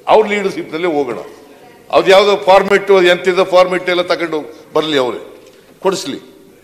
ಅವ್ರ ಲೀಡರ್ಶಿಪ್ನಲ್ಲೇ ಹೋಗೋಣ ಅದು ಯಾವುದೋ ಫಾರ್ಮೆಟ್ ಎಂತಿದ್ದ ಫಾರ್ಮೆಟ್ ಎಲ್ಲ ತಗೊಂಡು ಬರಲಿ ಅವರೇ ಕೊಡಿಸ್ಲಿ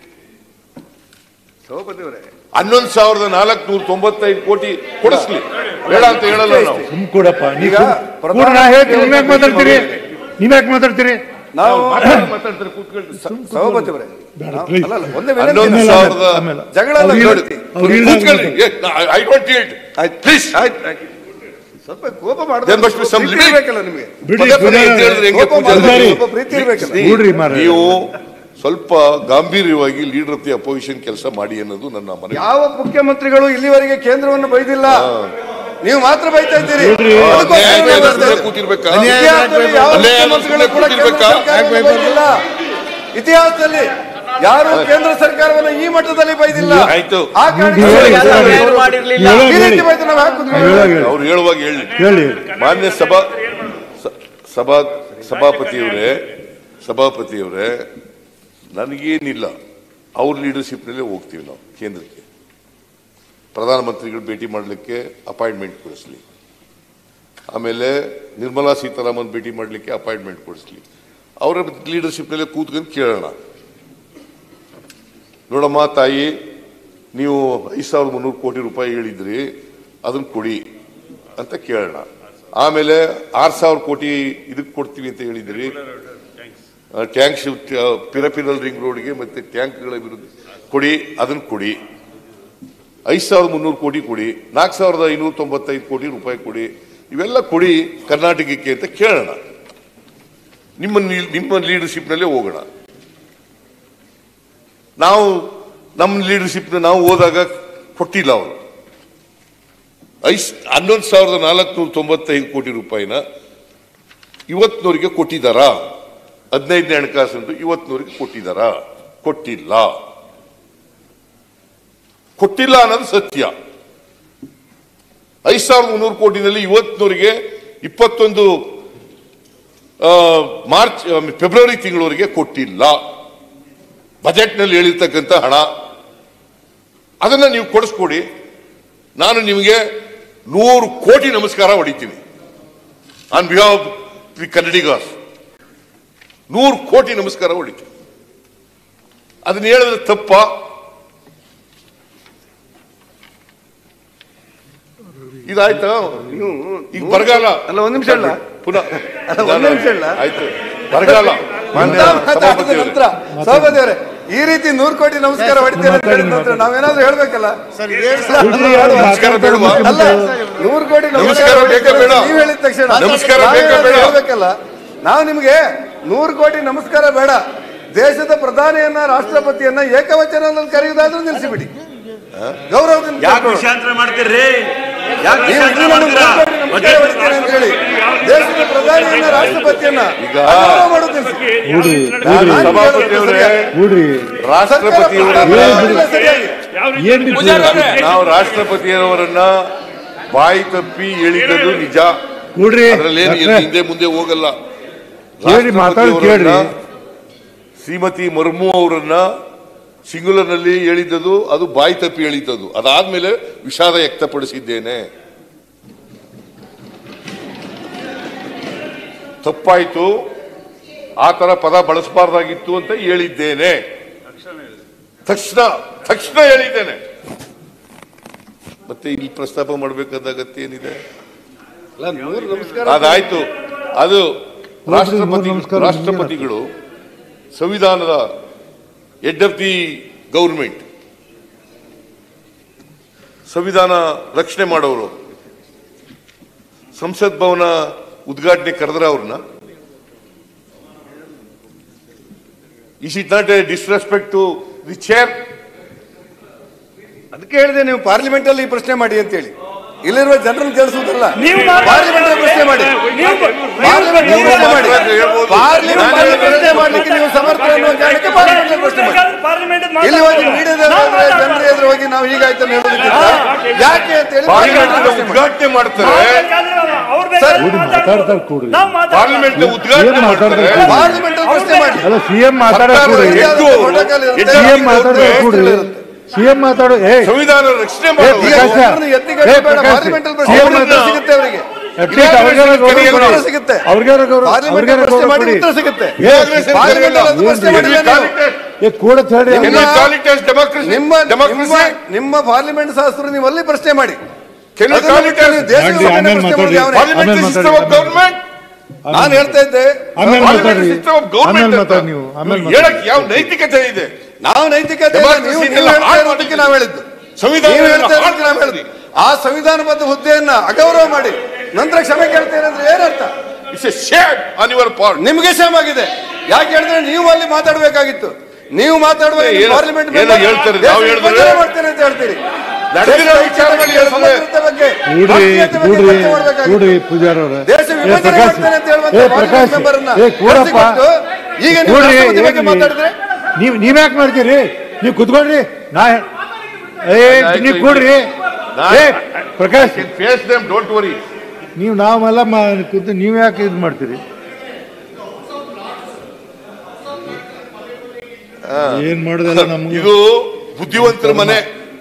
ಸಭಾಪತಿ ಅವರೇ ಹನ್ನೊಂದು ಸಾವಿರದ ನಾಲ್ಕುನೂರ ತೊಂಬತ್ತೈದು ಕೋಟಿ ಕೊಡಿಸ್ಲಿ ಬೇಡ ಅಂತ ಹೇಳಲ್ಲ ನಾವು ಸುಮ್ ಕೊಡಪ್ಪ ಈಗ ನೀವು ಪ್ರಧಾನ ಕೂಡ ನಾ ಹೇಳ್ತೀನಿ ಮಂತ್ರಿ ನೀವ್ಯಾಕೆ ಮಾತಾಡ್ತೀರಿ ನೀವ್ಯಾಕೆ ಮಾತಾಡ್ತೀರಿ ನಾವು ಮಾತಾಡ್ತಾರೆ ಕೂತ್ಕೊಳ್ರಿ. ಸಭಾಪತಿ ಅವರೇ ಬೇಡ, ನಾವು- please. ಅಲ್ಲ ಅಲ್ಲ, ಒಂದೇ ಹನ್ನೊಂದು ವಿನಂತಿ ಸಾವಿರದ ಆಮೇಲೆ. ಜಗಳ ಎಲ್ಲ ಅವ್ರು ನೋಡಿ. ಇಲ್ಲ- ಅವ್ರು ಇಲ್ಲ ಕೂತ್ಕೊಳ್ಳಿ ಐ ಡೋಂಟ್ ಇಟ್ ಆಯ್ತು ಪ್ಲೀಸ್ ಆಯ್ತು ಆಯ್ತು. ಸ್ವಲ್ಪ ಕೋಪ There must be some limit. ಇರ್ಬೇಕಲ್ಲ ನಿಮಗೆ ಬಿಡಿ ಪದೇ ಪದೇ ಪುನಃ- ಎದ್ದು ಹೇಳಿದ್ರೆ ಹೆಂಗೆ ಕೋಪ ಪೂಜಾರಿ? ಮಾಡಿದ್ರೆ ಪೂಜಾರಿ. ಸ್ವಲ್ಪ ಪ್ರೀತಿ ಇರ್ಬೇಕಲ್ಲ See, ನೋಡ್ರಿ ಮಾರ್ರೆ. ನೀವು ಸ್ವಲ್ಪ ಗಾಂಭೀರ್ಯವಾಗಿ ಲೀಡರ್ ಆಫ್ ದಿ ಅಪೋಸಿಷನ್ ಕೆಲಸ ಮಾಡಿ ಅನ್ನೋದು ನನ್ನ ಮನವಿ ಯಾವ ಮುಖ್ಯಮಂತ್ರಿಗಳು ಇಲ್ಲಿವರೆಗೆ ಕೇಂದ್ರವನ್ನು ಬೈದಿಲ್ಲ ನೀವು ಮಾತ್ರ ಬೈತಾ ಇದ್ದೀರಿ ನೋಡ್ರಿ. ಅದಕ್ಕೋಸ್ಕರ ಅನ್ಯಾಯ ನಾವು ಆಗಿದೆ ಬರ್ತಾ ಇದ್ದೀವಿ. ಕೂತಿರ್ಬೇಕಾ ಇತಿಹಾಸದಲ್ಲಿ ಯಾವ ಅನ್ಯಾಯ ಆಗಿದೆ ಮುಖ್ಯಮಂತ್ರಿಗಳು ಕೂಡ ಕೇಂದ್ರ ಕೂತಿರ್ಬೇಕಾ? ಸರ್ಕಾರವನ್ನು ಬೈದಿಲ್ಲ ಇತಿಹಾಸದಲ್ಲಿ ಯಾರು ಕೇಂದ್ರ ಸರ್ಕಾರವನ್ನು ಈ ಮಟ್ಟದಲ್ಲಿ ಬೈದಿಲ್ಲ ಆಯ್ತು. ಆ ಕಾರಣಕ್ಕೆ ಹೇಳಿ, ಈ ಹೇಳಿ. ರೀತಿ ಹೇಳಿ. ಬೈದ್ರೆ ನಾವು ಯಾಕೆ ಕೂತ್ಕೊಳ್ಳೋದು? ಹೇಳೋಗ್ ಹೇಳಿ. ಅವ್ರು ಹೇಳುವಾಗ ಹೇಳಿ ಹೇಳಿ ಮಾನ್ಯ ಸಭಾ ಸ- ಸಭಾ ಸಭಾಪತಿಯವರೇ ಸಭಾಪತಿಯವರೇ ನನಗೇನಿಲ್ಲ ಅವ್ರ ಲೀಡರ್ಶಿಪ್ನಲ್ಲೇ ಹೋಗ್ತೀವಿ ನಾವು ಕೇಂದ್ರಕ್ಕೆ ಪ್ರಧಾನಮಂತ್ರಿಗಳು ಭೇಟಿ ಮಾಡಲಿಕ್ಕೆ ಅಪಾಯಿಂಟ್ಮೆಂಟ್ ಕೊಡಿಸ್ಲಿ ಆಮೇಲೆ ನಿರ್ಮಲಾ ಸೀತಾರಾಮನ್ ಭೇಟಿ ಮಾಡಲಿಕ್ಕೆ ಅಪಾಯಿಂಟ್ಮೆಂಟ್ ಕೊಡಿಸ್ಲಿ ಅವರ ಲೀಡರ್ಶಿಪ್ನಲ್ಲೇ ಕೂತ್ಕೊಂಡು ಕೇಳೋಣ ನೋಡಮ್ಮ ತಾಯಿ ನೀವು ಐದು ಸಾವಿರದ ಮುನ್ನೂರು ಕೋಟಿ ರೂಪಾಯಿ ಹೇಳಿದ್ರಿ ಅದನ್ನ ಕೊಡಿ ಅಂತ ಕೇಳೋಣ ಆಮೇಲೆ ಆರು ಸಾವಿರ ಕೋಟಿ ಇದಕ್ಕೆ ಕೊಡ್ತೀವಿ ಅಂತ ಹೇಳಿದ್ರಿ ಟ್ಯಾಂಕ್ಸ್ ಪಿರಪಿರಲ್ ರಿಂಗ್ ರೋಡ್ಗೆ ಮತ್ತೆ ಟ್ಯಾಂಕ್ಗಳ ವಿರುದ್ಧ ಕೊಡಿ ಅದನ್ನ ಕೊಡಿ ಐದು ಸಾವಿರದ ಮುನ್ನೂರು ಕೋಟಿ ಕೊಡಿ ನಾಲ್ಕು ಸಾವಿರದ ಐನೂರ ತೊಂಬತ್ತೈದು ಕೋಟಿ ರೂಪಾಯಿ ಕೊಡಿ ಇವೆಲ್ಲ ಕೊಡಿ ಕರ್ನಾಟಕಕ್ಕೆ ಅಂತ ಕೇಳೋಣ ನಿಮ್ಮ ನೀ- ನಿಮ್ಮ ಲೀಡರ್ಶಿಪ್ನಲ್ಲೇ ಹೋಗೋಣ ನಾವು ನಮ್ಮ ಲೀಡರ್ಶಿಪ್ನ ನಾವು ಹೋದಾಗ ಕೊಟ್ಟಿಲ್ಲ ಅವರು ಐಸ್ ಹನ್ನೊಂದು ಸಾವಿರದ ನಾಲ್ಕುನೂರ ತೊಂಬತ್ತೈದು ಕೋಟಿ ರೂಪಾಯಿನ ಇವತ್ತಿನವರಿಗೆ ಕೊಟ್ಟಿದ್ದಾರಾ ಹದಿನೈದನೇ ಹಣಕಾಸು ಅಂತ ಇವತ್ತಿನವರಿಗೆ ಕೊಟ್ಟಿದ್ದಾರಾ ಕೊಟ್ಟಿಲ್ಲ ಕೊಟ್ಟಿಲ್ಲ ಅನ್ನೋದು ಸತ್ಯ ಐದು ಸಾವಿರದ ಮುನ್ನೂರು ಕೋಟಿನಲ್ಲಿ ಇವತ್ತಿನವರಿಗೆ ಇಪ್ಪತ್ತೊಂದು ಆ, ಮಾರ್ಚ್ ಆ, ಫೆಬ್ರವರಿ ತಿಂಗಳವರೆಗೆ ಕೊಟ್ಟಿಲ್ಲ ಬಜೆಟ್ನಲ್ಲಿ ಹೇಳಿರ್ತಕ್ಕಂಥ ಹಣ ಅದನ್ನ ನೀವು ಕೊಡಿಸ್ಕೊಡಿ ನಾನು ನಿಮಗೆ ನೂರು ಕೋಟಿ ನಮಸ್ಕಾರ ಹೊಡಿತೀನಿ ಆನ್ ಬಿಹಾಫ್ ದಿ ಕನ್ನಡಿಗಾಸ್ ನೂರು ಕೋಟಿ ನಮಸ್ಕಾರ ಹೊಡಿತೀನಿ ಅದನ್ನ ಹೇಳಿದ್ರೆ ತಪ್ಪ ಇದಾಯ್ತಾ ನೀವು ಈಗ ಬರಗಾಲ ಅಲ್ಲ, ಒಂದ್ ನಿಮಿಷ ಇಲ್ಲ. ಪುನಃ ಅಲ್ಲ, ಒಂದ್ ನಿಮಿಷ ಇಲ್ಲ. ಆಯ್ತು ಬರಗಾಲ ಮಾನ್ಯ ಇಂಥ ಮಾತಾಡಿದ ಸಭಾಪತಿಯವರೇ. ನಂತರ ಸಭಾಪತಿ ಅವರೇ ಈ ರೀತಿ ನೂರು ಕೋಟಿ ನಮಸ್ಕಾರ ಹೊಡಿತೇನೆ ಅಂತ ಹೇಳಿದ ನಂತರ ನಾವೇನಾದ್ರೂ ಹೇಳ್ಬೇಕಲ್ಲ ಬಿಡ್ರಿ, ಅವ್ರು ನಮಸ್ಕಾರ ಬೇಡವಾ? ಅಲ್ಲ ನೂರು ಕೋಟಿ ನಮಸ್ಕಾರ ಬೇಕಾ ಬೇಡ? ನೀವು ಹೇಳಿದ ತಕ್ಷಣ ನಮಸ್ಕಾರ ಬೇಕಾ ನಾವೇನಾದ್ರೂ ಬೇಡ? ಹೇಳ್ಬೇಕಲ್ಲ ನಾವು ನಿಮ್ಗೆ ನೂರು ಕೋಟಿ ನಮಸ್ಕಾರ ಬೇಡ ದೇಶದ ಪ್ರಧಾನಿಯನ್ನ ರಾಷ್ಟ್ರಪತಿಯನ್ನ ಏಕವಚನದಲ್ಲಿ ಕರೆಯುವುದಾದ್ರೂ ನಿಲ್ಲಿಸಿಬಿಡಿ ಗೌರವದಿಂದ ಯಾಕೆ ಕರ್ಕೊಂಡು. ವಿಷಯಾಂತರ ಮಾಡ್ತೀರಿ ಯಾಕೆ ನೀವು ವಿಷಯಾಂತರ ಇನ್ನೂ ನಮ್ಗೆ ಮಾಡ್ತೀರಾ ನೂರು ಕೋಟಿ ನಮಸ್ಕಾರ ಹೊಡಿತೇನೆ ಅಂತ ಹೇಳಿ ದೇಶದ ಪ್ರಧಾನಿಯನ್ನ ರಾಷ್ಟ್ರಪತಿಯನ್ನ ಈಗ- ಅಗೌರವ ಮಾಡೋದು ನಿಲ್ಲಿಸಿ. ಕೂಡ್ರಿ ನಾನು ಕೂಡ್ರಿ ಸಭಾಪತಿಯವರೇ ಕೂಡ್ರಿ ರಾಷ್ಟ್ರಪತಿಯವರನ್ನ ಸರ್ಕಾರ ಸರಿಯಾಗಿ ಏನ್ ನಾವು ರಾಷ್ಟ್ರಪತಿಯವರನ್ನ ಬಾಯಿ ತಪ್ಪಿ ಹೇಳಿದ್ದು ನಿಜ ಕೂಡ್ರಿ ಅದರಲ್ಲೇನು ಡಾಕ್ಟ್ರೆ, ಹಿಂದೆ ಮುಂದೆ ಹೋಗಲ್ಲ ಕೇಳಿ ಮಾತಾಡಿ ಕೇಳ್ರಿ ರಾಷ್ಟ್ರಪತಿಯವರನ್ನ ಶ್ರೀಮತಿ ಮರ್ಮು ಅವರನ್ನ ಸಿಂಗುಲರ್ನಲ್ಲಿ ಹೇಳಿದ್ದದು ಅದು ಬಾಯಿ ತಪ್ಪಿ ಹೇಳಿದ್ದದು ಅದಾದ್ಮೇಲೆ ವಿಷಾದ ವ್ಯಕ್ತಪಡಿಸಿದ್ದೇನೆ ತಪ್ಪಾಯ್ತು ಆ ತರ ಪದ ಬಳಸಬಾರ್ದಾಗಿತ್ತು ಅಂತ ಹೇಳಿದ್ದೇನೆ ತಕ್ಷಣ ತಕ್ಷಣ ಹೇಳಿದ್ದೇನೆ ಮತ್ತೆ ಇಲ್ಲಿ ಪ್ರಸ್ತಾಪ ಮಾಡಬೇಕಾದ ಅಗತ್ಯ ಏನಿದೆ ಅಲ್ಲ, ನೂರು ನಮಸ್ಕಾರ ಅದಾಯ್ತು ಅದು ರಾಷ್ಟ್ರಪತಿ ನಮಸ್ಕಾರ. ರಾಷ್ಟ್ರಪತಿಗಳು ಸಂವಿಧಾನದ ಹೆಡ್ ಆಫ್ ದಿ ಗೌರ್ಮೆಂಟ್ ಸಂವಿಧಾನ ರಕ್ಷಣೆ ಮಾಡೋರು ಸಂಸತ್ ಭವನ ಉದ್ಘಾಟನೆ ಕರೆದ್ರ ಅವ್ರನ್ನ is it not a disrespect to the chair ಅದಕ್ಕೆ ಹೇಳಿದೆ ನೀವು ಪಾರ್ಲಿಮೆಂಟ್ ಅಲ್ಲಿ ಈ ಪ್ರಶ್ನೆ ಮಾಡಿ ಅಂತ ಹೇಳಿ ಇಲ್ಲಿರುವ ಜನರನ್ನು ಕೇಳಿಸುವುದಲ್ಲ ನೀವು ಮಾತ್ರ- ಪಾರ್ಲಿಮೆಂಟ್ ಅಲ್ಲಿ ಪ್ರಶ್ನೆ ಮಾಡಿ ನೀವು ಪಾರ್ಲಿಮೆಂಟ್ ಅಲ್ಲಿ ನೀವು ಪ್ರಶ್ನೆ ಮಾಡಿ ಮಾತ್ರ ಹೇಳ್ಬೋದು. ಪಾರ್ಲಿಮೆಂಟ್ ಅಲ್ಲಿ ನಾನು ಪ್ರಶ್ನೆ ಮಾಡ್ಲಿಕ್ಕೆ ನೀವು ಸಮರ್ಥ ಅನ್ನುವ ಕಾರಣಕ್ಕೆ ಪಾರ್ಲಿಮೆಂಟ್ ಅಲ್ಲಿ ಪ್ರಶ್ನೆ ಮಾಡಿ ಪಾರ್ಲಿಮೆಂಟ್ ಇಲ್ಲಿ ಹೋಗಿ ಮೀಡಿಯಾದ ಜನರ ಎದುರು ಹೋಗಿ ನಾವು ಹೀಗಾಯ್ತು ಅಂತ ಹೇಳೋದಕ್ಕಿಂತ ಯಾಕೆ ಅಂತ ಹೇಳಿ ಪಾರ್ಲಿಮೆಂಟ್ ಪಾರ್ಲಿಮೆಂಟ್ ಪ್ರಶ್ನೆ ಮಾಡಿ. ಉದ್ಘಾಟನೆ ಮಾಡ್ತಾರೆ ಕೂಡ್ರಿ, ಮಾತಾಡ್ತಾರೆ ಕೂಡ್ರಿ ಪಾರ್ಲಿಮೆಂಟ್ ಉದ್ಘಾಟನೆ ಏನ್ ಮಾಡ್ತಾರೆ ಮಾತಾಡ್ತಾರೆ? ಪಾರ್ಲಿಮೆಂಟ್ ಅಲ್ಲಿ ಪ್ರಶ್ನೆ ಮಾಡಿ ಅಲ್ಲ ಸಿಎಂ ಮಾತಾಡೋ ಸರ್ಕಾರ ಕೂಡ್ರಿ ಎದ್ದು protocol ಇರುತ್ತೆ. ಎದ್ದು ಸಿಎಂ ಮಾತಾಡೋ ಕೂಡ್ರಿ ಸಿಎಂ ಮಾತಾಡೋ ಏ ಸಂವಿಧಾನ ರಕ್ಷಣೆ ಏ, ಮಾಡೋದು ಈಗ ಪ್ರಕಾಶ. ಒಬ್ಬರನ್ನ ಎತ್ತಿಗಟ್ಟಿ ಏ, ಬೇಡ ಪ್ರಕಾಶ್. ಪಾರ್ಲಿಮೆಂಟ್ ಅಲ್ಲಿ ಸಿಎಂ ಪ್ರಶ್ನೆ ಮಾತಾಡ- ಸಿಗುತ್ತೆ ಅವರಿಗೆ ಅಟ್ಲೀಸ್ಟ್ ಅವ್ರಿಗಾರ ಗೌರವ ಕರಿಯಲ್ಲ. ಕೊಡಿ. ಉತ್ತರ ಸಿಗುತ್ತೆ. ಅವ್ರಿಗಾರ ಗೌರವ ಪಾರ್ಲಿಮೆಂಟ್ ಅವ್ರಿಗಾರ ಪ್ರಶ್ನೆ ಗೌರವ ಮಾಡಿ ಕೊಡಿ ಉತ್ತರ ಸಿಗುತ್ತೆ ಏ, ಪಾರ್ಲಿಮೆಂಟ್ ಅಲ್ಲಿ ಪ್ರಶ್ನೆ ಏನ್ರಿ? ಮಾಡಿಲ್ಲ ನೀವು. ಏ ಕೂಡ ಹೇಳಿ Can we ನಿಮ್ಮ- call it as democracy? ನಿಮ್ಮ Democracy? ನಿಮ್ಮ ನಿಮ್ಮ ಪಾರ್ಲಿಮೆಂಟ್ ಶಾಸ್ತ್ರ ನೀವು ಅಲ್ಲಿ ಪ್ರಶ್ನೆ ಮಾಡಿ Can we ಅದನ್ನ call it ಬಿಟ್ಟು as ನೀವು ದೇಶದ ಮಾಡಿ, ಬಗ್ಗೆ ಆಮೇಲೆ ಪ್ರಶ್ನೆ ಮಾತಾಡಿ. ಮಾಡೋದು ಯಾವನೇ? parliamentary ಆಮೇಲೆ system of ಮಾತಾಡಿ. government? ನಾನು ಹೇಳ್ತಾ ಇದ್ದೆ ಆಮೇಲೆ Parliamentary ಮಾತಾಡ್ರಿ system of government ಆಮೇಲೆ ಅಂತ. ಮಾತಾಡಿ ನೀವು ಆಮೇಲೆ ನೀವು ಮಾತಾಡಿ ಹೇಳಕ್ ಯಾವ ನೈತಿಕತೆ ಇದೆ ನಾವು ನೈತಿಕತೆ ಇಲ್ಲ, Democracy ನೀವು ನೆಲ್ಲ ನೀವು ಹೇಳ್ತಾ ಹಾಳು ಇರೋದಕ್ಕೆ ಮಾಡಿದ್ದೀರಿ. ನಾವು ಹೇಳಿದ್ದು ಸಂವಿಧಾನ ನೀವು ನೆಲ್ಲ ಹೇಳ್ತಾ ಹಾಳು ಇರೋದಕ್ಕೆ ನಾವು ಹೇಳಿದ್ದು ಆ ಸಂವಿಧಾನಬದ್ಧ ಹುದ್ದೆಯನ್ನ ಅಗೌರವ ಮಾಡಿ ನಂತರ ಕ್ಷಮೆ ಕೇಳ್ತೇನೆ ಅಂದ್ರೆ ಏನರ್ಥ it's a shade on your part ನಿಮಗೆ ಶ್ರಮ ಆಗಿದೆ ಯಾಕೆ ಹೇಳಿದ್ರೆ ನೀವು ಅಲ್ಲಿ ಮಾತಾಡಬೇಕಾಗಿತ್ತು ನೀವು ಮಾತಾಡುವಾಗ ಏ, ಏನೋ- ಪಾರ್ಲಿಮೆಂಟ್ ಏನೋ ಹೇಳ್ತಾರೆ, ನಾವು ಹೇಳಿದ್ರೆ- ಮಾಡ್ತೇನೆ ಅಂತ ಹೇಳ್ತೀರಿ ನಡೆದಿರೋ ವಿಚಾರಗಳು ಹೇಳಿದ್ರೆ- ಸಮಗ್ರತೆ ಬಗ್ಗೆ ಕೂಡ್ರಿ ರಾಷ್ಟ್ರೀಯತೆ ಬಗ್ಗೆ ಕೂಡ್ರಿ ಚರ್ಚೆ ಮಾಡ್ಬೇಕಾಗಿತ್ತು. ಕೂಡ್ರಿ ಪೂಜಾರ ಅವ್ರೆ ದೇಶ ಏ ವಿಭಜನೆ ಪ್ರಕಾಶ್ ಮಾಡ್ತೇನೆ ಅಂತ ಹೇಳುವಂತ ಏ ಪಾರ್ಲಿಮೆಂಟ್ ಪ್ರಕಾಶ್ ಮೆಂಬರ್ನ ಏ ಕೂಡಪ್ಪ ಕರೆಸಿಕೊಟ್ಟು ಈಗ ನೀವು ಕೂಡ್ರಿ ರಾಷ್ಟ್ರಪತಿ ಬಗ್ಗೆ ಏನ್ರಿ? ಮಾತಾಡಿದ್ರೆ ನೀವ್ ನೀವ್ಯಾಕೆ ಮಾಡ್ತೀರಿ ನೀವು ಕುತ್ಕೊಳ್ರಿ ನಾ ಏ ನೀವು ಕೂಡ್ರಿ ಏ Prakash face them don't worry ನೀವು ನಾವೆಲ್ಲ ಮಾ- ಕೂತು ನೀವು ಯಾಕೆ ಇದು ಮಾಡ್ತೀರಿ ಏನ್ ಮಾಡೋದಲ್ಲ ನಮ್ಗೆ ಇದು ಬುದ್ಧಿವಂತರ ಮನೆ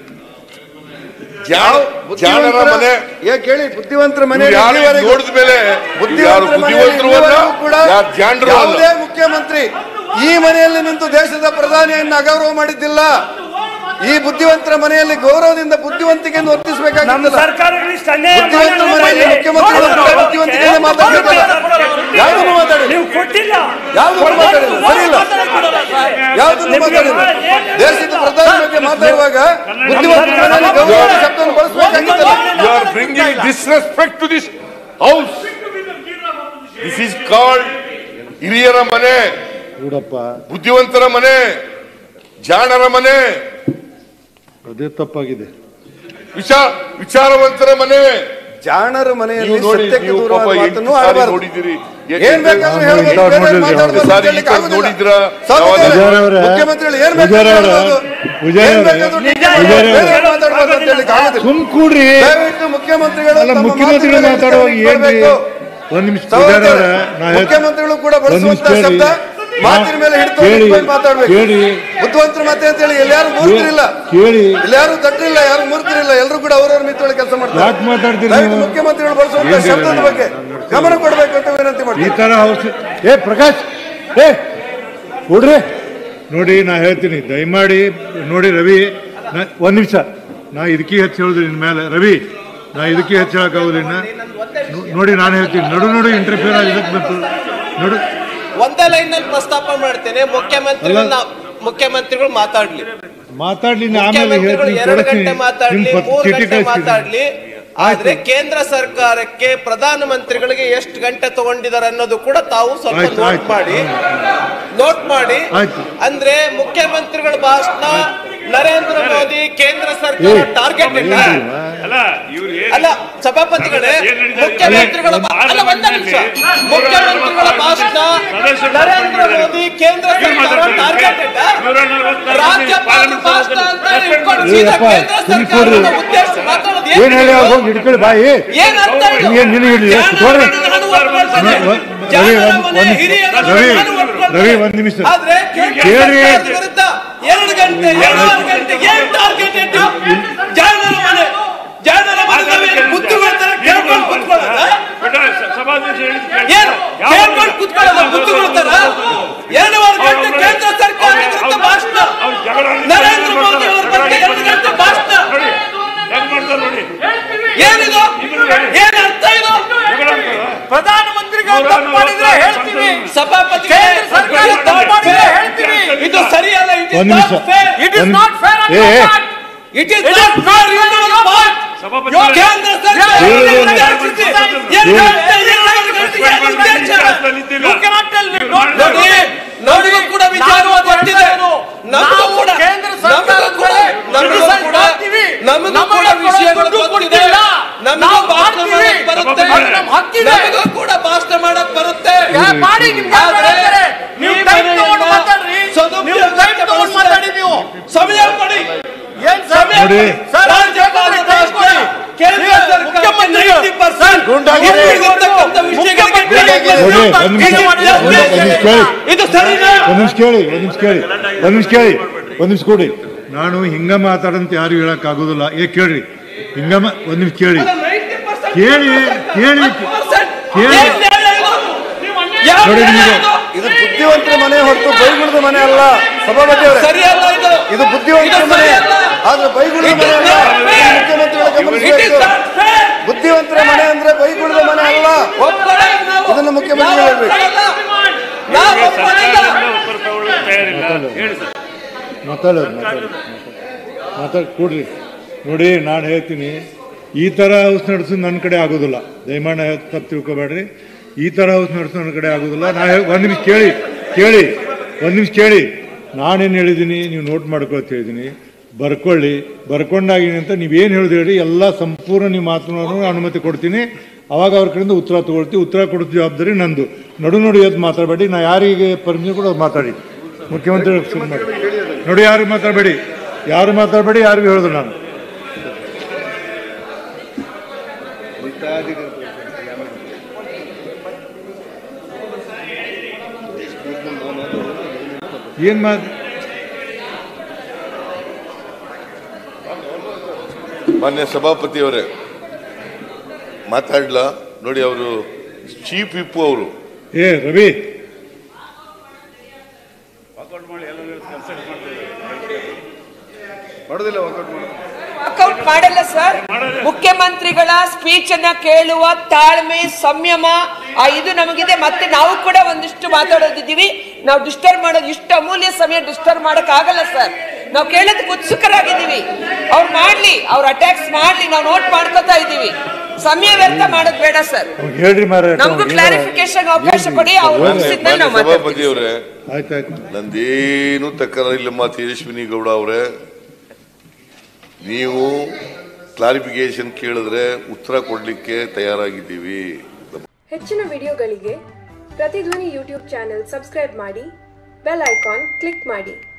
ಜಾಣ ಜಾಣರ ಬುದ್ಧಿವಂತರ- ಮನೆ ಏ ಕೇಳಿ ಬುದ್ಧಿವಂತರ ಮನೆ ಇವ್ರು ಯಾರು ನೋಡಿದ ಮೇಲೆ ಯಾರು ಬುದ್ಧಿವಂತರ ಬುದ್ಧಿವಂತರು ಅಲ್ಲ ಮನೆಯಲ್ಲಿ ಕೂಡ ಯಾರು ಜಾಣರು ಅಲ್ಲ ಯಾವುದೇ ಮುಖ್ಯಮಂತ್ರಿ ಈ ಮನೆಯಲ್ಲಿ ನಿಂತು ದೇಶದ ಪ್ರಧಾನಿಯನ್ನು ಅಗೌರವ ಮಾಡಿದ್ದಿಲ್ಲ ಈ ಬುದ್ಧಿವಂತರ ಮನೆಯಲ್ಲಿ ಗೌರವದಿಂದ ಬುದ್ಧಿವಂತಿಕೆಯನ್ನು ನಮ್ಮ ವರ್ತಿಸಬೇಕಾಗಿಲ್ಲ ಸರ್ಕಾರಗಳು ಇಷ್ಟು ಅನ್ಯಾಯ ಬುದ್ಧಿವಂತರ ಮಾಡಿದ್ರು ಮನೆಯಲ್ಲಿ ಮಾಡಿ. ಮುಖ್ಯಮಂತ್ರಿಗಳು ಕೂಡ ಬುದ್ಧಿವಂತಿಕೆಯಿಂದ ಮಾತಾಡ್ಬೇಕಲ್ಲ. ಯಾವುದನ್ನು ಮಾತಾಡಿ ನೀವು ಕೊಟ್ಟಿಲ್ಲ ಯಾವುದನ್ನು ಮಾತಾಡಿಲ್ಲ ಸರಿ ಇಲ್ಲ ಯಾವುದನ್ನು ಮಾತಾಡಿಲ್ಲ ದೇಶದ ಪ್ರಧಾನಿ ಬಗ್ಗೆ ಮಾತಾಡುವಾಗ ಬುದ್ಧಿವಂತರ ಮನೆಯಲ್ಲಿ ಗೌರವದ ಶಬ್ದವನ್ನು ಬಳಸಬೇಕಾಗಿತ್ತಲ್ಲ you are bringing disrespect to this house this is called ಹಿರಿಯರ ಮನೆ ಕೂಡಪ್ಪ ಬುದ್ಧಿವಂತರ ಮನೆ ಜಾಣರ ಮನೆ ಅದೇ ತಪ್ಪಾಗಿದೆ ವಿಚಾರ ವಿಚಾರವಂತರ ಮನೆ ಜಾಣರ ಮನೆಯಲ್ಲಿ ನೀವು ನೋಡಿ ಸತ್ಯಕ್ಕೆ ನೀವು ದೂರವಾದ ಪಾಪ ಮಾತನ್ನು ಎಂಟು ಸಾರಿ ಆಡಬಾರದು ನೋಡಿದ್ದೀರಿ ಏನ್ ಬೇಕಾದ್ರೂ ಹೇಳ್ಬೋದು, ಇಂಥವ್ರು ಬೇರೆ ನೋಡಿದ್ರೆ ಮಾತಾಡ್ಬೋದು ಒಂದು ಸಾರಿ ಅಂತ ಹೇಳಲಿಕ್ಕೆ ಈ ಕಡೆ ಆಗುದಿಲ್ಲ. ನೋಡಿದ್ರಾ? ಸ್ವಾಮೀಜಿ ಯಾವಾಗ- ಪೂಜಾರಿ ಅವರೇ, ಮುಖ್ಯಮಂತ್ರಿಗಳು ಏನ್ ಪೂಜಾರಿ ಬೇಕಾದ್ರೂ ಅವರೇ, ಹೇಳ್ಬೋದು. ಪೂಜಾರಿ ಏನ್ ಅವರೇ, ಬೇಕಾದ್ರೂ ನಿಜ ಬೇರೆ ಪೂಜಾರಿ ಮಾತಾಡ್ಬೋದು ಅಂತ ಹೇಳಲಿಕ್ಕೆ ಆಗುದಿಲ್ಲ. ಸುಮ್ ಕೂಡ್ರಿ ದಯವಿಟ್ಟು ಮುಖ್ಯಮಂತ್ರಿಗಳು ಅಲ್ಲ ತಮ್ಮ ಮುಖ್ಯಮಂತ್ರಿಗಳು ಮಾತುಗಳಲ್ಲಿ ಮಾತಾಡುವಾಗ ಏನ್ರಿ ಇಟ್ಕೊಳ್ಬೇಕು. ಒಂದ್ ನಿಮಿಷ ಪೂಜಾರಿ ಸಹೋದರ, ಅವರೇ, ನಾ ಹೇಳ್- ಮುಖ್ಯಮಂತ್ರಿಗಳು ಕೂಡ ಒಂದ್ ನಿಮಿಷ ಬಳಸುವಂತ ಕೇಳಿ. ಶಬ್ದ ಮಾತಿನ ಮೇಲೆ ಹಿಡಿದು ಕೇಳಿ, ಇಟ್ಕೊಂಡು ಮಾತಾಡ್ಬೇಕು ಕೇಳಿ. ಬುದ್ಧಿವಂತರ ಮಾತೆ ಅಂತ ಹೇಳಿ ಎಲ್ಲಾರು ಮೂರ್ಖರಿಲ್ಲ ಕೇಳಿ ಇಲ್ಲಿ ಯಾರು ದಡ್ರಿಲ್ಲ ಯಾರು ಮೂರ್ಖರಿಲ್ಲ ಎಲ್ಲರೂ ಕೂಡ ಅವರವ್ರ ಮಿತ್ತೊಳಗೆ ಕೆಲಸ ಮಾಡ್ತಾರೆ ಯಾಕೆ ಮಾತಾಡ್ತೀರಿ ದಯವಿಟ್ಟು ನೀವು? ಮುಖ್ಯಮಂತ್ರಿಗಳು ಬಳಸುವಂತ ಏನ್ ಶಬ್ದದ ಹೇಳಿ? ಬಗ್ಗೆ ಗಮನ ಕೊಡಬೇಕು ಅಂತ ವಿನಂತಿ ಈ ಮಾಡ್ತೀನಿ ತರ ಹೌಸ್ ಏ ಪ್ರಕಾಶ್ ಏ ಕೊಡ್ರಿ ನೋಡಿ ನಾ ಹೇಳ್ತೀನಿ ದಯಮಾಡಿ ನೋಡಿ ರವಿ ನಾ ಒಂದ್ ನಿಮಿಷ ನಾ ಇದಕ್ಕೆ ಹೆಚ್ಚು ಹೇಳುದು ನಿನ್ ಮೇಲೆ ರವಿ ನಾ ಇದಕ್ಕೆ ಹೆಚ್ಚು ಹೇಳಕ್ಕಾಗುದಿಲ್ಲ ನೋ- ನೋಡಿ ನಾನು ಹೇಳ್ತೀನಿ ನಡು ನಡು ಇಂಟರ್ಫಿಯರ್ ಇದಕ್ಕೆ ಬಂತು ನಡು ಒಂದೇ ಲೈನ್ ನಲ್ಲಿ ಪ್ರಸ್ತಾಪ ಮಾಡ್ತೇನೆ ಮುಖ್ಯಮಂತ್ರಿಗಳನ್ನ ಮುಖ್ಯಮಂತ್ರಿಗಳು ಮಾತಾಡ್ಲಿ ಮಾತಾಡ್ಲಿ ನಾ ಆಮೇಲೆ ಮುಖ್ಯಮಂತ್ರಿಗಳು ಹೇಳ್ತೀನಿ ಎರಡು ಕೊಡ್ತೀನಿ ಗಂಟೆ ಮಾತಾಡ್ಲಿ ನಿಮ್ ಪತ್- ಮೂರು ಚೀಟಿ ಗಂಟೆ ಕಳಿಸ್ತೀನಿ ಮಾತಾಡ್ಲಿ ಆದ್ರೆ ಕೇಂದ್ರ ಸರ್ಕಾರಕ್ಕೆ ಪ್ರಧಾನ ಮಂತ್ರಿಗಳಿಗೆ ಎಷ್ಟು ಗಂಟೆ ತಗೊಂಡಿದ್ದಾರೆ ಅನ್ನೋದು ಕೂಡ ತಾವು ಸ್ವಲ್ಪ ಆಯ್ತು, ನೋಟ್ ಆಯ್ತು. ಮಾಡಿ ನೋಟ್ ಮಾಡಿ ಆಯ್ತು. ಅಂದ್ರೆ ಮುಖ್ಯಮಂತ್ರಿಗಳ ಭಾಷಣ ನರೇಂದ್ರ ಮೋದಿ ಕೇಂದ್ರ ಸರ್ಕಾರ ಏ, ಟಾರ್ಗೆಟ್ ಇಲ್ಲ ಏನ್ರಿ? ಅಲ್ಲ ಇವ್ರು ಏನ್ ಅಲ್ಲ ಸಭಾಪತಿಗಳೇ ಏನ್ ನಡೀತಾ ಇದೆ? ಮುಖ್ಯಮಂತ್ರಿಗಳ ಬಾ- ಅಲ್ಲ ಒಂದೇ ನಿಮಿಷ ಮುಖ್ಯಮಂತ್ರಿಗಳ ಭಾಷಣ ನರೇಂದ್ರ ಮೋದಿ ಕೇಂದ್ರ ಸರ್ಕಾರ ಟಾರ್ಗೆಟ್ ಇಟ್ಟ ರಾಜ್ಯಪಾಲರ ಭಾಷಣ ಅಂತ ಇಟ್ಕೊಂಡು ಸೀದಾ ಏಯಪ್ಪ, ಕೇಂದ್ರ ಸುಮ್ನೆ ಸರ್ಕಾರದ ಕೊಡ್ರಿ. ಉದ್ದೇಶ ಮಾತಾಡೋದು ಏನ್ ಹೇಳಿ ಅವ್ರು ಹೋಗಿ ಹಿಡ್ಕೊಳ್ಳಿ ಬಾಯಿ ಏನ್ ಅರ್ಥ ಇದು? ನಿಮ್ಗೆ ನಿನಗೆ ಹಿಡ್ಲಿ, ಎಷ್ಟು ಜಾಣರ ತೋರಿ. ನಾನು ಒಪ್ಕೊಳ್ತೇನೆ. ವ- ವ- ರವಿ ಜಾಣರ ಒಂದ್- ಮನೆ, ಒಂದ್- ಹಿರಿಯರ ರವಿ, ನಾನು ಒಪ್ಕೊಳ್ತೇನೆ. ರವಿ ಒಂದ್ ನಿಮಿಷ ಆದ್ರೆ ಕೇಂದ್ರ ಕೇಳಿ. ಸರ್ಕಾರದ ವಿರುದ್ಧ ಎರಡು ಗಂಟೆ ಎರಡೂವರೆ ಗಂಟೆ ಏನ್ ಟಾರ್ಗೆಟ್ ಇಟ್ಟು ಜಾಣರ ಮನೆ ಜಾಣರ ಮನೆ ನಾವೇನು ಬುದ್ಧಿವಂತರ ಕೇಳ್ಕೊಂಡು ಕುತ್ಕೊಳ್ಳೋದಾ? ಏನು ಕೇಳ್ಕೊಂಡು ಕುತ್ಕೊಳ್ಳೋದ ಬುದ್ಧಿವಂತರ ಎರಡೂವರೆ ಗಂಟೆ ಕೇಂದ್ರ ಸರ್ಕಾರ ವಿರುದ್ಧ ಭಾಷಣ ನರೇಂದ್ರ ಮೋದಿ ಅವರ ಬಗ್ಗೆ ಎರಡು ಗಂಟೆ ಭಾಷಣ ಏನಿದು ಏನ್ ಅರ್ಥ ಇದು ಪ್ರಧಾನಮಂತ್ರಿಗಳು ತಪ್ಪು ಮಾಡಿದ್ರೆ ಹೇಳ್ತೀವಿ ಸಭಾಪತಿ ಕೇಂದ್ರ ಸರ್ಕಾರ ತಪ್ಪು ಮಾಡಿದ್ರೆ ಹೇಳ್ತೀವಿ ಇದು ಸರಿಯಲ್ಲ ಇಟ್ ಒಂದ್ ಇಸ್ ನಿಮಿಷ. ನಾಟ್ ಫೇರ್ ಇಟ್ ಇಸ್ ಒಂದ್- ನಾಟ್ ಫೇರ್ ಏ, ಏ. It is not fair in your part ಕೇಂದ್ರ ಸರ್ಕಾರ ಹೇಳಿ, ಹೇಳಿ. ನಿರ್ದೇಶಿಸಿ. ಎರಡು ಗಂಟೆ, ಎರಡೂವರೆ ಗಂಟೆಗೆ ಏನು ಉದ್ದೇಶ? You cannot tell me don't ನೋಡಿ ನಮಗೂ ಕೂಡ ವಿಚಾರ ನಾವು ಗೊತ್ತಿದೆ ಹೇಳ್ತಾ ನಮಗೂ ನಾವು ಕೂಡ ಕೇಂದ್ರ ನಮಗೂ ಸರ್ಕಾರದ ಕೂಡ ಮೇಲೆ ನಮಗೂ criticize ಕೂಡ ಮಾಡ್ತೀವಿ. ನಮಗೂ ನಮಗೆ ಕೂಡ ಕೊಡೋ ವಿಷಯಗಳು ದುಡ್ಡು ಗೊತ್ತಿದೆ ಕೊಡ್ತಿಲ್ಲ. ನಮಗೂ ನಾವು ಭಾಷಣ ಮಾಡ್ತೀವಿ. ಮಾಡಕ್ ಬರುತ್ತೆ ಅದು ನಮ್ಮ ಹಕ್ಕಿದೆ. ನಮಗೂ ಕೂಡ ಭಾಷಣ ಮಾಡಕ್ ಬರುತ್ತೆ ಯಾ, ಮಾಡಿ ನಿಮ್ಗೆ ಯಾರು ಆದ್ರೆ ಹೇಳ್ತಾರೆ? ನೀವು ಈ time ತಗೊಂಡು ಮನೆಯನ್ನ ಮಾತಾಡ್ರಿ. ಸದುಪಯೋಗ ನೀವು time ತಗೊಂಡು ಮಾತಾಡಿ ನೀವು. ಸಮಯ ಕೊಡಿ ಏನ್ ಸರ್? ನೋಡಿ. ಸರ್, ರಾಜ್ಯಪಾಲರ ಭಾಷಣ ಕೇಂದ್ರ ಸರ್ಕಾರಕ್ಕೆ ಮುಖ್ಯಮಂತ್ರಿಗಳು. 90% ಗುಂಡಾಗಿರಿ. ಇಲ್ಲಿರ್ತಕ್ಕಂಥ ವಿಷಯಗಳಿಗೆ ಮುಖ್ಯಮಂತ್ರಿಗಳು. ನೋಡಿ ಒಂದ್ ನಿಮಿಷ ಇದು ಒಂದ್ ಒಂದ್ ನಿಮಿಷ ಕೇಳಿ ಇದು ಸರಿನಾ ಒಂದ್ ನಿಮಿಷ ಕೇಳಿ ಒಂದ್ ನಿಮಿಷ ಕೇಳಿ ಒಂದ್ ನಿಮಿಷ ಕೇಳಿ ಒಂದ್ ನಿಮಿಷ ಕೊಡಿ ನಾನು ಹಿಂಗ ಮಾತಾಡಂತ ಯಾರು ಹೇಳಕ್ ಆಗುದಿಲ್ಲ ಏ ಕೇಳ್ರಿ ಹಿಂಗ ಮಾ- ಒಂದ್ ನಿಮಿಷ ಕೇಳಿ ಕೇಳಿ ಕೇಳಿ ಕೇಳಿ ಏನ್ ನ್ಯಾಯ ಇದು? ಯಾವ ನೋಡಿ ನ್ಯಾಯ ನಿಮಗೆ- ಇದು? ಇದು ಬುದ್ಧಿವಂತರ ಮನೆ ಹೊರತು ಬೈಗುಳದ ಮನೆ ಅಲ್ಲ ಸಭಾಪತಿ ಅವರೇ ಸರಿಯಲ್ಲ ಇದು ಇದು ಬುದ್ಧಿವಂತರ ಇದು ಮನೆ ಸರಿಯಲ್ಲ. ಆದ್ರೆ ಬೈಗುಳದ It ಮನೆ is ಅಲ್ಲ not fair. ಮುಖ್ಯಮಂತ್ರಿಗಳ It is ಗಮನಿಸಬೇಕು not fair. ಬುದ್ಧಿವಂತರ ಮನೆ ಅಂದ್ರೆ ಬೈಗುಳದ ಮನೆ ಅಲ್ಲ ಒಪ್ಕೊಳ್ಳಲ್ಲ ನಾವು. ಇದನ್ನ ಮುಖ್ಯಮಂತ್ರಿ ನಾವು ಹೇಳ್ಬೇಕು. ಒಪ್ಕೊಳ್ಳಲ್ಲ. ನಾವು ಒಪ್ಕೊಳ್ಳಲ್ಲ. ಮಾತಾಡೋದು ಮಾತಾಡೋದು ಮಾತಾಡಿ ಕೊಡ್ರಿ ನೋಡಿ ನಾನು ಹೇಳ್ತೀನಿ ಈ ಥರ ಹೌಸ್ ನಡೆಸೋದು ನನ್ನ ಕಡೆ ಆಗೋದಿಲ್ಲ ದಯಮಾಡಿ ತಪ್ಪು ತಿಳ್ಕೊಬೇಡ್ರಿ ಈ ಥರ ಹೌಸ್ ನಡೆಸೋದು ನನ್ನ ಕಡೆ ಆಗೋದಿಲ್ಲ ನಾ ಒಂದು ನಿಮಿಷ ಕೇಳಿ ಕೇಳಿ ಒಂದು ನಿಮಿಷ ಕೇಳಿ ನಾನೇನು ಹೇಳಿದ್ದೀನಿ ನೀವು ನೋಟ್ ಮಾಡ್ಕೊಳ್ತ ಹೇಳಿದ್ದೀನಿ ಬರ್ಕೊಳ್ಳಿ ಬರ್ಕೊಂಡಾಗಿನಿ ಅಂತ ನೀವೇನು ಹೇಳಿದ್ರಿ ಹೇಳಿ ಎಲ್ಲ ಸಂಪೂರ್ಣ ನೀವು ಮಾತನಾಡೋ ಅನುಮತಿ ಕೊಡ್ತೀನಿ ಅವಾಗ ಅವ್ರ ಕಡೆಯಿಂದ ಉತ್ತರ ತಗೊಳ್ತೀವಿ ಉತ್ತರ ಕೊಡೋ ಜವಾಬ್ದಾರಿ ನಂದು ನಡು ನಡು ಎದ್ದು ಮಾತಾಡಬೇಡಿ ನಾ ಯಾರಿಗೆ ಪರ್ಮಿಷನ್ ಕೂಡ ಮಾತಾಡಿ ಮುಖ್ಯಮಂತ್ರಿ ಶುರು ಮಾಡಿ ನೋಡಿ ಯಾರು ಮಾತಾಡಬೇಡಿ ಯಾರು ಮಾತಾಡಬೇಡಿ ಯಾರಿಗೂ ಹೇಳೋದು ನಾನು ಏನ್ ಮಾತು ಮಾನ್ಯ ಸಭಾಪತಿಯವರೇ ಮಾತಾಡ್ಲಾ ನೋಡಿ ಅವರು ಚೀಫ್ ವಿಪ್ಪು ಅವರು ಏ ರವಿ ಮಾಡೋದಿಲ್ಲ ವರ್ಕೌಟ್ ಮಾಡೋದು ವರ್ಕೌಟ್ ಮಾಡಲ್ಲ ಸರ್ ಮುಖ್ಯಮಂತ್ರಿಗಳ ಸ್ಪೀಚ್ ಅನ್ನ ಕೇಳುವ ತಾಳ್ಮೆ ಸಂಯಮ ಆ ಇದು ನಮಗಿದೆ ಮತ್ತೆ ನಾವು ಕೂಡ ಒಂದಿಷ್ಟು ಮಾತಾಡೋದಿದ್ದೀವಿ ನಾವು ಡಿಸ್ಟರ್ಬ್ ಮಾಡೋದು ಇಷ್ಟು ಅಮೂಲ್ಯ ಸಮಯ ಡಿಸ್ಟರ್ಬ್ ಮಾಡಕ್ ಆಗಲ್ಲ ಸರ್ ನಾವು ಕೇಳೋದಕ್ಕೆ ಉತ್ಸುಕರಾಗಿದ್ದೀವಿ ಅವ್ರು ಮಾಡ್ಲಿ ಅವ್ರ ಅಟ್ಯಾಕ್ಸ್ ಮಾಡ್ಲಿ ನಾವು ನೋಟ್ ಮಾಡ್ಕೋತಾ ಇದ್ದೀವಿ ಸಮಯ ವ್ಯರ್ಥ ಮಾಡೋದು ಬೇಡ ಸರ್ ಅವ್ನಿಗೆ ಹೇಳ್ರಿ ಮಾರ ನಮಗೂ ಕ್ಲಾರಿಫಿಕೇಶನ್ ಅವಕಾಶ ಕೊಡಿ ಅವ್ರು ಮಾನ್ಯ ಮುಗಿಸಿದ್ಮೇಲೆ ಮಾನ್ಯ ನಾವು ಮಾತಾಡ್ತೀವಿ ಸಭಾಪತಿಯವರೇ ಆಯ್ತಾಯ್ತು ನಂದೇನು ತಕರಾರಿಲ್ಲಮ್ಮ ತೇಜಸ್ವಿನಿ ಗೌಡ ಅವರೇ ನೀವು ಕ್ಲಾರಿಫಿಕೇಶನ್ ಕೇಳಿದ್ರೆ ಉತ್ತರ ಕೊಡ್ಲಿಕ್ಕೆ ತಯಾರಾಗಿದ್ದೀವಿ ಹೆಚ್ಚಿನ ವಿಡಿಯೋಗಳಿಗೆ ಪ್ರತಿಧ್ವನಿ ಯೂಟ್ಯೂಬ್ ಚಾನೆಲ್ ಸಬ್ಸ್ಕ್ರೈಬ್ ಮಾಡಿ ಬೆಲ್ ಐಕಾನ್ ಕ್ಲಿಕ್ ಮಾಡಿ